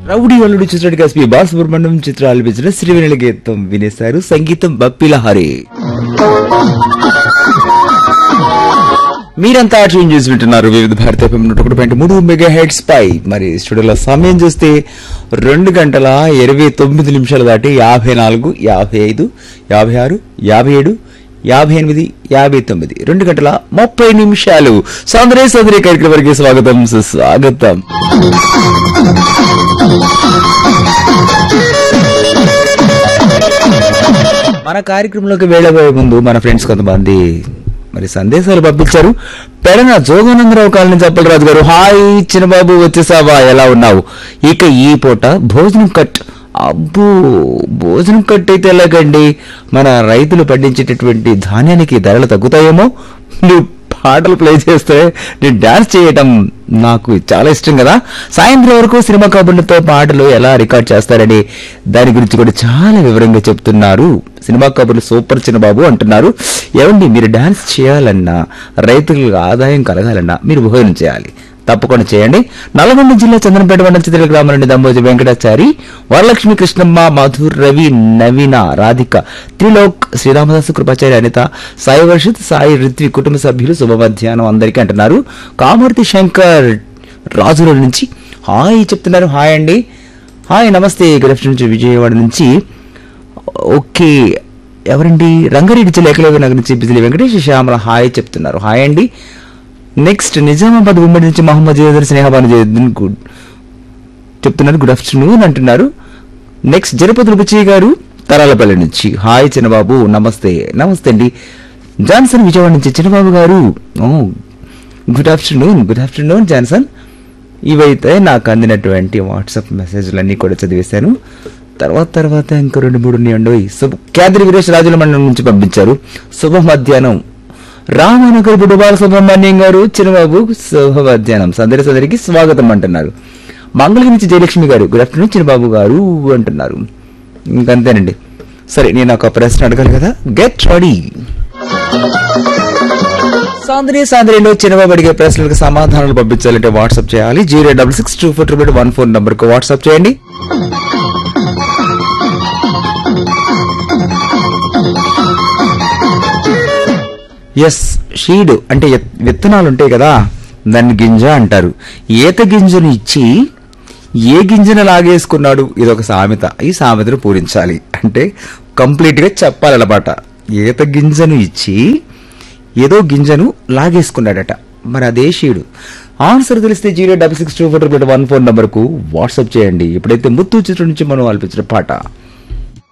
rowdy అల్లుడు చిత్రానికి SP Balasubrahmanyam చిత్ర ఆలపించిన శ్రీవెనెల గీతం వినేశారు సంగీతం బప్పిల హరి మీరంతా ట్యూన్ చేసి వింటున్నారు వివిధ భారత ఎఫ్ఎం నూట ఒకటి పాయింట్ మూడు మెగా హెడ్స్ పై మరి స్టూడియోలో సమయం చూస్తే రెండు గంటల ఇరవై తొమ్మిది నిమిషాలు దాటి యాభై నాలుగు యాభై ఐదు యాభై ఆరు యాభై ఏడు యాభై ఎనిమిది యాభై తొమ్మిది రెండు గంటల ముప్పై నిమిషాలు సౌందర్య సౌందర్య కార్యక్రమానికి స్వాగతం సుస్వాగతం మన కార్యక్రమంలోకి వెళ్ళబోయే ముందు మన ఫ్రెండ్స్ కొంతమంది మరి సందేశాలు పంపించారు పెడన జోగానందరావు కాలనీ చెప్పలరాజు గారు హాయ్ చిన్నబాబు వచ్చేసావా ఎలా ఉన్నావు ఇక ఈ పూట భోజనం కట్ అబ్బో భోజనం కట్ అయితే ఎలాగండి మన రైతులు పండించేటటువంటి ధాన్యానికి ధరలు తగ్గుతాయేమో నువ్వు పాటలు ప్లే చేస్తే నేను డాన్స్ చేయటం నాకు చాలా ఇష్టం కదా సాయంత్రం వరకు సినిమా కబుర్లతో పాటలు ఎలా రికార్డ్ చేస్తారని దాని గురించి కూడా చాలా వివరంగా చెప్తున్నారు సినిమా కబుర్లు సూపర్ చిన్నబాబు అంటున్నారు ఏమండి మీరు డాన్స్ చేయాలన్నా రైతులకు ఆదాయం కలగాలన్నా మీరు భోజనం చేయాలి తప్పకుండా చేయండి నల్గొండ జిల్లా చంద్రపేట మండలం చిత్ర గ్రామం నుండి దంబోజి వెంకటాచారి వరలక్ష్మి కృష్ణమ్మ మధుర్ రవి నవీన రాధిక త్రిలోక్ శ్రీరామదాసు కృపాచారి అనిత సాయి వర్షిత్ సాయి రిత్వి కుటుంబ సభ్యులు శుభ మధ్యాహ్నం అందరికీ అంటున్నారు కామర్తి శంకర్ రాజుల నుంచి హాయ్ చెప్తున్నారు హాయ్ అండి హాయ్ నమస్తే గుడ్ ఆఫ్టర్నూన్ నుంచి విజయవాడ నుంచి ఓకే ఎవరండి రంగారెడ్డి జిల్లా ఏకలవ్య నగర్ నుంచి బిజిలి వెంకటేష్ శ్యామల హాయ్ చెప్తున్నారు హాయ్ అండి నెక్స్ట్ నిజామాబాద్ ఉమ్మడి నుంచి మహమ్మద్ జయదర్ స్నేహబాను జయదీన్ గుడ్ చెప్తున్నారు గుడ్ ఆఫ్టర్నూన్ అంటున్నారు నెక్స్ట్ జనపతి రుచి గారు తరాలపల్లి నుంచి హాయ్ చిన్నబాబు నమస్తే నమస్తే అండి జాన్సన్ విజయవాడ నుంచి Chinnababu garu oh good afternoon good afternoon Johnson ఇవైతే నాకు అందినటువంటి వాట్సాప్ మెసేజ్లన్నీ కూడా చదివేశాను తర్వాత తర్వాత ఇంకా రెండు మూడు ఉన్నాయండి శుభ కేంద్ర వీరేష్ రాజుల మండలం నుంచి పంపించారు శుభ మధ్యాహ్నం రామనగర్ బుడుబాల సుబ్రహ్మణ్యం గారు చిన్నబాబు శుభ మధ్యాహ్నం సందరి సందరికి స్వాగతం అంటున్నారు మంగళగిరి నుంచి జయలక్ష్మి గారు గుడ్ ఆఫ్టర్నూన్ చిన్నబాబు గారు అంటున్నారు ఇంకంతేనండి సరే నేను ఒక ప్రశ్న అడగాలి కదా గెట్ రెడీ సాంద్రీ సాంద్రీలో చిన్నబాబు అడిగే ప్రశ్నలకు సమాధానాలు పంపించాలంటే వాట్సాప్ చేయాలి zero double six two four triple one four number కు వాట్సాప్ చేయండి ఎస్ షీడ్ అంటే ఎత్- విత్తనాలు ఉంటాయి కదా దాన్ని గింజ అంటారు ఈత గింజను ఇచ్చి ఏ గింజను లాగేసుకున్నాడు ఇది ఒక సామెత ఈ సామెతను పూరించాలి అంటే కంప్లీట్ గా చెప్పాలన్నమాట ఈత గింజను ఇచ్చి ఏదో గింజను లాగేసుకున్నాడట మరి అదే షీడు ఆన్సర్ తెలిస్తే zero double six two four one four number కు వాట్సాప్ చేయండి ఇప్పుడైతే ముత్తు చిత్రం నుంచి మనం ఆల్పించిన పాట